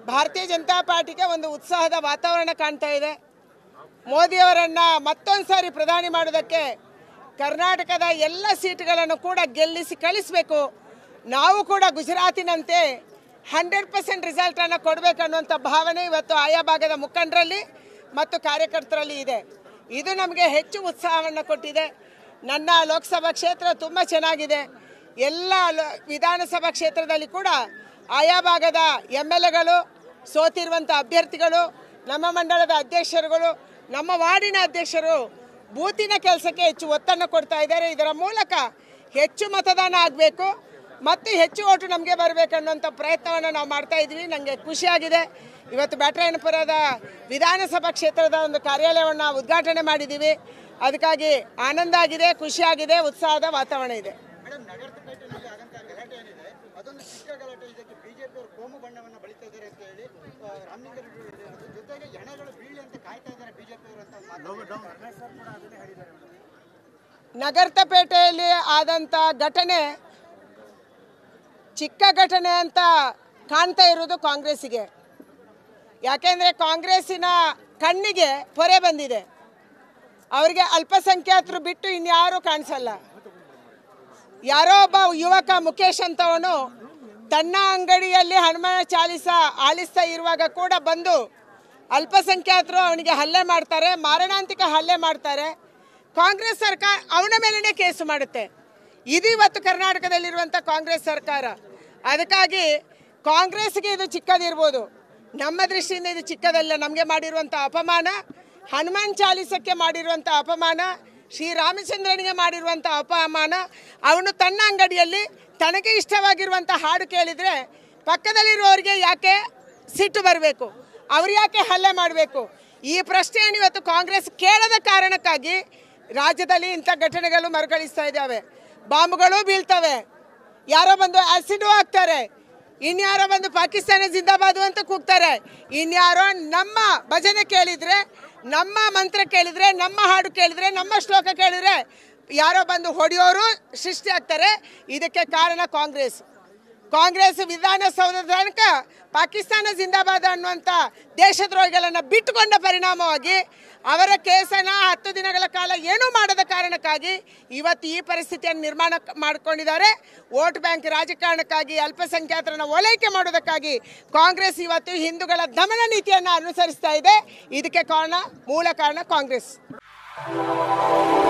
ಭಾರತೀಯ ಜನತಾ ಪಾರ್ಟಿಗೆ ಒಂದು ಉತ್ಸಾಹದ ವಾತಾವರಣ ಕಾಣ್ತಾ ಇದೆ ಮೋದಿಯವರನ್ನು ಮತ್ತೊಂದು ಸಾರಿ ಪ್ರಧಾನಿ ಮಾಡೋದಕ್ಕೆ ಕರ್ನಾಟಕದ ಎಲ್ಲ ಸೀಟ್ಗಳನ್ನು ಕೂಡ ಗೆಲ್ಲಿಸಿ ಕಳಿಸಬೇಕು ನಾವು ಕೂಡ ಗುಜರಾತಿನಂತೆ ಹಂಡ್ರೆಡ್ ಪರ್ಸೆಂಟ್ ರಿಸಲ್ಟನ್ನು ಕೊಡಬೇಕನ್ನುವಂಥ ಭಾವನೆ ಇವತ್ತು ಆಯಾ ಭಾಗದ ಮುಖಂಡರಲ್ಲಿ ಮತ್ತು ಕಾರ್ಯಕರ್ತರಲ್ಲಿ ಇದೆ ಇದು ನಮಗೆ ಹೆಚ್ಚು ಉತ್ಸಾಹವನ್ನು ಕೊಟ್ಟಿದೆ ನನ್ನ ಲೋಕಸಭಾ ಕ್ಷೇತ್ರ ತುಂಬ ಚೆನ್ನಾಗಿದೆ ಎಲ್ಲ ಲ- ವಿಧಾನಸಭಾ ಕ್ಷೇತ್ರದಲ್ಲಿ ಕೂಡ ಆಯಾ ಭಾಗದ ಎಮ್ ಎಲ್ ಎಗಳು ಸೋತಿರುವಂಥ ಅಭ್ಯರ್ಥಿಗಳು ನಮ್ಮ ಮಂಡಳದ ಅಧ್ಯಕ್ಷರುಗಳು ನಮ್ಮ ವಾರ್ಡಿನ ಅಧ್ಯಕ್ಷರು ಬೂತಿನ ಕೆಲಸಕ್ಕೆ ಹೆಚ್ಚು ಒತ್ತನ್ನು ಕೊಡ್ತಾ ಇದ್ದಾರೆ ಇದರ ಮೂಲಕ ಹೆಚ್ಚು ಮತದಾನ ಆಗಬೇಕು ಮತ್ತು ಹೆಚ್ಚು ಓಟು ನಮಗೆ ಬರಬೇಕನ್ನುವಂಥ ಪ್ರಯತ್ನವನ್ನು ನಾವು ಮಾಡ್ತಾ ಇದ್ವಿ ನನಗೆ ಖುಷಿಯಾಗಿದೆ ಇವತ್ತು ಬ್ಯಾಟರಾಯನಪುರದ ವಿಧಾನಸಭಾ ಕ್ಷೇತ್ರದ ಒಂದು ಕಾರ್ಯಾಲಯವನ್ನು ಉದ್ಘಾಟನೆ ಮಾಡಿದ್ದೀವಿ ಅದಕ್ಕಾಗಿ ಆನಂದ ಆಗಿದೆ ಖುಷಿಯಾಗಿದೆ ಉತ್ಸಾಹದ ವಾತಾವರಣ ಇದೆ ಮೇಡಮ್ ನಗರಪೇಟೆಯಲ್ಲಿ ಆಗಂತ ಗಲಾಟೆ ಏನಿದೆ ಅದೊಂದು ಚಿಕ್ಕ ಗಲಾಟೆ ಇದಕ್ಕೆ ಬಿಜೆಪಿ ಅವರು ಕೋಮು ಬಣ್ಣವನ್ನು ಬಳಿತಾ ಇದ್ದಾರೆ ಅಂತ ಹೇಳಿ ಆ, ರಾಮಲಿಂಗಾರೆಡ್ಡಿ ಅವರು ಹೇಳಿದ್ದಾರೆ. ಅದ್ರ ಜೊತೆಗೆ ಹೆಣಗಳು ಬೀಳಿ ಅಂತ ಕಾಯ್ತಾ ಇದ್ದಾರೆ ಬಿಜೆಪಿ ಅವರು ಅಂತ ಮಾತು ಪರಮೇಶ್ವರ್ ಕೂಡ ಅದನ್ನೇ ಹೇಳಿದ್ದಾರೆ ಮೇಡಮ್. ನಗರ್ತಪೇಟೆಯಲ್ಲಿ ಆದಂಥ ಘಟನೆ ಚಿಕ್ಕ ಘಟನೆ ಅಂತ ಕಾಣ್ತಾ ಇರೋದು ಕಾಂಗ್ರೆಸ್ಸಿಗೆ ಯಾಕೆಂದರೆ ಕಾಂಗ್ರೆಸ್ಸಿನ ಕಣ್ಣಿಗೆ ಪೊರೆ ಬಂದಿದೆ ಅವರಿಗೆ ಅಲ್ಪಸಂಖ್ಯಾತರು ಬಿಟ್ಟು ಇನ್ಯಾರೂ ಕಾಣಿಸಲ್ಲ ಯಾರೋ ಒಬ್ಬ ಯುವಕ ಮುಖೇಶ್ ಅಂತವನು ತನ್ನ ಅಂಗಡಿಯಲ್ಲಿ ಹನುಮಾನ ಚಾಲಿಸ ಆಲಿಸ್ತಾ ಇರುವಾಗ ಕೂಡ ಬಂದು ಅಲ್ಪಸಂಖ್ಯಾತರು ಅವನಿಗೆ ಹಲ್ಲೆ ಮಾಡ್ತಾರೆ ಮಾರಣಾಂತಿಕ ಹಲ್ಲೆ ಮಾಡ್ತಾರೆ ಕಾಂಗ್ರೆಸ್ ಸರ್ಕಾರ ಅವನ ಮೇಲೇ ಕೇಸು ಮಾಡುತ್ತೆ ಇದು ಇವತ್ತು ಕರ್ನಾಟಕದಲ್ಲಿರುವಂಥ ಕಾಂಗ್ರೆಸ್ ಸರ್ಕಾರ ಅದಕ್ಕಾಗಿ ಕಾಂಗ್ರೆಸ್ಗೆ ಇದು ಚಿಕ್ಕದಿರ್ಬೋದು ನಮ್ಮ ದೃಷ್ಟಿಯಿಂದ ಇದು ಚಿಕ್ಕದಲ್ಲ ನಮಗೆ ಮಾಡಿರುವಂಥ ಅಪಮಾನ ಹನುಮಾನ್ ಚಾಲಿಸಕ್ಕೆ ಮಾಡಿರುವಂಥ ಅಪಮಾನ ಶ್ರೀರಾಮಚಂದ್ರನಿಗೆ ಮಾಡಿರುವಂಥ ಅಪಮಾನ ಅವನು ತನ್ನ ಅಂಗಡಿಯಲ್ಲಿ ತನಗೆ ಇಷ್ಟವಾಗಿರುವಂಥ ಹಾಡು ಕೇಳಿದರೆ ಪಕ್ಕದಲ್ಲಿರುವವರಿಗೆ ಯಾಕೆ ಸಿಟ್ಟು ಬರಬೇಕು ಅವ್ರು ಯಾಕೆ ಹಲ್ಲೆ ಮಾಡಬೇಕು ಈ ಪ್ರಶ್ನೆಯನ್ನು ಇವತ್ತು ಕಾಂಗ್ರೆಸ್ ಕೇಳದ ಕಾರಣಕ್ಕಾಗಿ ರಾಜ್ಯದಲ್ಲಿ ಇಂಥ ಘಟನೆಗಳು ಮರುಕಳಿಸ್ತಾ ಇದ್ದಾವೆ ಬಾಂಬ್ಗಳು ಬೀಳ್ತವೆ ಯಾರೋ ಬಂದು ಆಸಿಡು ಹಾಕ್ತಾರೆ ಇನ್ಯಾರೋ ಬಂದು ಪಾಕಿಸ್ತಾನ ಜಿಂದಾಬಾದು ಅಂತ ಕೂಗ್ತಾರೆ ಇನ್ಯಾರೋ ನಮ್ಮ ಭಜನೆ ಕೇಳಿದ್ರೆ ನಮ್ಮ ಮಂತ್ರ ಕೇಳಿದ್ರೆ ನಮ್ಮ ಹಾಡು ಕೇಳಿದ್ರೆ ನಮ್ಮ ಶ್ಲೋಕ ಕೇಳಿದ್ರೆ ಯಾರೋ ಬಂದು ಹೊಡೆಯೋರು ಸೃಷ್ಟಿ ಆಗ್ತಾರೆ ಇದಕ್ಕೆ ಕಾರಣ ಕಾಂಗ್ರೆಸ್ ಕಾಂಗ್ರೆಸ್ ವಿಧಾನಸೌಧದ ತನಕ ಪಾಕಿಸ್ತಾನ ಜಿಂದಾಬಾದ್ ಅನ್ನುವಂಥ ದೇಶದ್ರೋಹಿಗಳನ್ನು ಬಿಟ್ಟುಕೊಂಡ ಪರಿಣಾಮವಾಗಿ ಅವರ ಕೇಸನ್ನು ಹತ್ತು ದಿನಗಳ ಕಾಲ ಏನೂ ಮಾಡದ ಕಾರಣಕ್ಕಾಗಿ ಇವತ್ತು ಈ ಪರಿಸ್ಥಿತಿಯನ್ನು ನಿರ್ಮಾಣ ಮಾಡಿಕೊಂಡಿದ್ದಾರೆ ವೋಟ್ ಬ್ಯಾಂಕ್ ರಾಜಕಾರಣಕ್ಕಾಗಿ ಅಲ್ಪಸಂಖ್ಯಾತರನ್ನು ಓಲೈಕೆ ಮಾಡೋದಕ್ಕಾಗಿ ಕಾಂಗ್ರೆಸ್ ಇವತ್ತು ಹಿಂದೂಗಳ ದಮನ ನೀತಿಯನ್ನು ಅನುಸರಿಸ್ತಾ ಇದೆ ಇದಕ್ಕೆ ಕಾರಣ ಮೂಲ ಕಾರಣ ಕಾಂಗ್ರೆಸ್